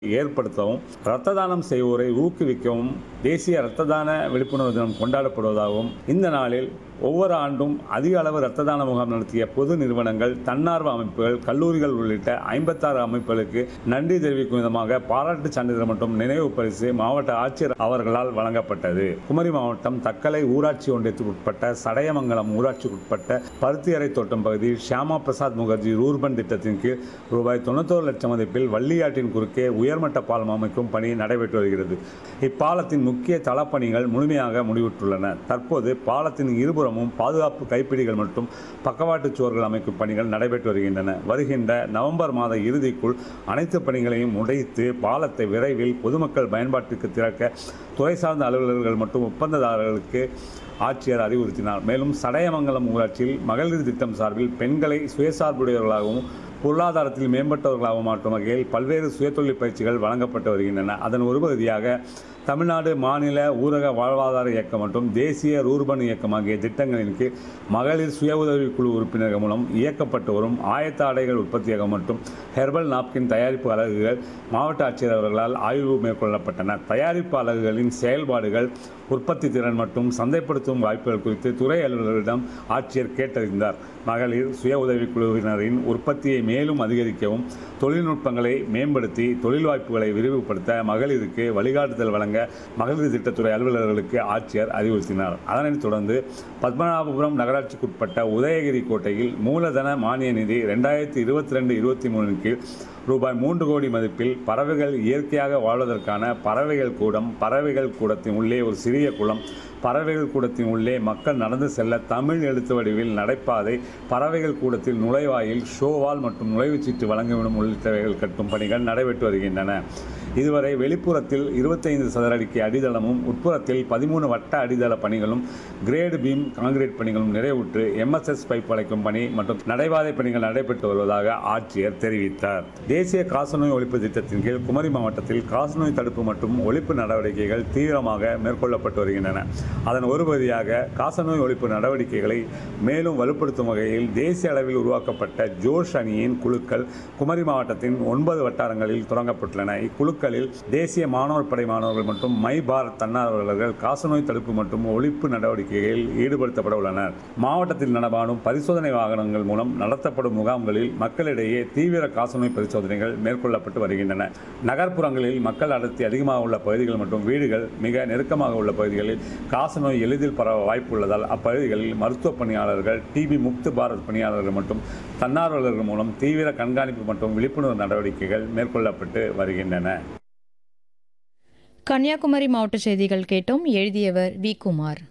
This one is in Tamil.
ஏற்படுத்தவும் இரத்த தானம் செய்வோரை ஊக்குவிக்கவும் தேசிய இரத்த தான விழிப்புணர்வு தினம் கொண்டாடப்படுவதாகவும் இந்த நாளில் ஒவ்வொரு ஆண்டும் அதிக அளவு இரத்த தான முகாம் நடத்திய பொது நிறுவனங்கள் தன்னார்வ அமைப்புகள் கல்லூரிகள் உள்ளிட்ட ஐம்பத்தாறு அமைப்புகளுக்கு நன்றி தெரிவிக்கும் விதமாக பாராட்டு சான்றிதழ் மற்றும் நினைவு பரிசு மாவட்ட ஆட்சியர் அவர்களால் வழங்கப்பட்டது குமரி மாவட்டம் தக்கலை ஊராட்சி ஒன்றியத்துக்கு உட்பட்ட சடையமங்கலம் ஊராட்சிக்கு உட்பட்ட பருத்தியறை தோட்டம் பகுதியில் ஷியாமா பிரசாத் முகர்ஜி ரூர்பன் திட்டத்தின் கீழ் ரூபாய் தொண்ணூத்தோரு லட்சம் மதிப்பில் வள்ளியாற்றின் குறுக்கே உயர்மட்ட பாலம் அமைக்கும் பணி நடைபெற்று வருகிறது இப்பாலத்தின் முக்கிய தளப்பணிகள் முழுமையாக முடிவுற்றுள்ளன தற்போது பாலத்தின் இருபுறமும் பாதுகாப்பு கைப்பிடிகள் மற்றும் பக்கவாட்டு சுவர்கள் அமைக்கும் பணிகள் நடைபெற்று வருகின்றன வருகின்ற நவம்பர் மாத இறுதிக்குள் அனைத்து பணிகளையும் முடித்து பாலத்தை விரைவில் பொதுமக்கள் பயன்பாட்டுக்கு திறக்க துறை சார்ந்த அலுவலர்கள் மற்றும் ஒப்பந்ததாரர்களுக்கு ஆட்சியர் அறிவுறுத்தினார் மேலும் சடையமங்கலம் ஊராட்சியில் மகளிர் திட்டம் சார்பில் பெண்களை சுயசார்புடையவர்களாகவும் பொருளாதாரத்தில் மேம்பட்டவர்களாகவும் மாற்றும் வகையில் பல்வேறு சுயதொழில் பயிற்சிகள் வழங்கப்பட்டு வருகின்றன அதன் ஒரு பகுதியாக தமிழ்நாடு மாநில ஊரக வாழ்வாதார இயக்கம் மற்றும் தேசிய ரூர்பன் இயக்கம் ஆகிய திட்டங்களின் கீழ் மகளிர் சுய உதவிக் குழு உறுப்பினர்கள் மூலம் இயக்கப்பட்டு வரும் ஆயத்த ஆடைகள் உற்பத்தியகம் மற்றும் ஹெர்பல் நாப்கின் தயாரிப்பு அலகுகள் மாவட்ட ஆட்சியர் அவர்களால் ஆய்வு மேற்கொள்ளப்பட்டன தயாரிப்பு அலகுகளின் செயல்பாடுகள் உற்பத்தி திறன் மற்றும் சந்தைப்படுத்தும் வாய்ப்புகள் குறித்து துறை அலுவலர்களிடம் ஆட்சியர் கேட்டறிந்தார் மகளிர் சுய உதவிக் குழுவினரின் உற்பத்தியை மேலும் அதிகரிக்கவும் தொழில்நுட்பங்களை மேம்படுத்தி தொழில் வாய்ப்புகளை விரிவுபடுத்த மகளிருக்கு வழிகாட்டுதல் வழங்க மகளிர் திட்டத்துறை அலுவலர்களுக்கு ஆட்சியர் அறிவுறுத்தினார் அதனைத் தொடர்ந்து பத்மநாபபுரம் நகராட்சிக்குட்பட்ட உதயகிரி கோட்டையில் மூலதன மானிய நிதி ரெண்டாயிரத்தி இருபத்தி ரெண்டு இருபத்தி மூணின் கீழ் ரூபாய் மூன்று கோடி மதிப்பில் பறவைகள் இயற்கையாக வாழ்வதற்கான பறவைகள் கூடம் பறவைகள் கூடத்தின் உள்ளே ஒரு சிறிய குளம் பறவைகள் கூடத்தின் உள்ளே மக்கள் நடந்து செல்ல தமிழ் எழுத்து வடிவில் நடைபாதை பறவைகள் கூடத்தில் நுழைவாயில் ஷோவால் மற்றும் நுழைவுச்சீட்டு வழங்கிவிடும் உள்ளிட்டவைகள் கட்டும் பணிகள் நடைபெற்று வருகின்றன இதுவரை வெளிப்புறத்தில் இருபத்தைந்து சதுர அடிக்கு அடித்தளமும் உட்புறத்தில் பதிமூணு வட்ட அடித்தள பணிகளும் கிரேடு பீம் கான்கிரீட் பணிகளும் நிறைவுற்று எம்எஸ்எஸ் பைப் வளைக்கும் பணி மற்றும் நடைபாதை பணிகள் நடைபெற்று வருவதாக ஆட்சியர் தெரிவித்தார் தேசிய காசநோய் ஒழிப்பு திட்டத்தின் கீழ் குமரி மாவட்டத்தில் காசநோய் தடுப்பு மற்றும் ஒழிப்பு நடவடிக்கைகள் தீவிரமாக மேற்கொள்ளப்பட்டு வருகின்றன அதன் ஒரு பகுதியாக காசநோய் ஒழிப்பு நடவடிக்கைகளை மேலும் வலுப்படுத்தும் வகையில் தேசிய அளவில் உருவாக்கப்பட்ட ஜோஷ் அணியின் குழுக்கள் குமரி மாவட்டத்தின் ஒன்பது வட்டாரங்களில் தொடங்கப்பட்டுள்ளன இக்குழுக்களில் தேசிய மாணவர் படை மாணவர்கள் மற்றும் மை பாரத் தன்னார்வலர்கள் காசநோய் தடுப்பு மற்றும் ஒழிப்பு நடவடிக்கைகளில் ஈடுபடுத்தப்பட உள்ளனர் மாவட்டத்தில் நடமாடும் பரிசோதனை வாகனங்கள் மூலம் நடத்தப்படும் முகாம்களில் மக்களிடையே தீவிர காசநோய் பரிசோதனைகள் மேற்கொள்ளப்பட்டு வருகின்றன நகர்ப்புறங்களில் மக்கள் அடர்த்தி அதிகமாக உள்ள பகுதிகள் மற்றும் வீடுகள் மிக நெருக்கமாக உள்ள பகுதிகளில் காசநோய் எளிதில் பரவ வாய்ப்புள்ளதால் அப்பகுதிகளில் மருத்துவ பணியாளர்கள் டிபி முக்து பாரத் பணியாளர்கள் மற்றும் தன்னார்வலர்கள் மூலம் தீவிர கண்காணிப்பு மற்றும் விழிப்புணர்வு நடவடிக்கைகள் மேற்கொள்ளப்பட்டு வருகின்றன கன்னியாகுமரி மாவட்ட செய்திகள் கேட்டோம் எழுதியவர் வி குமார்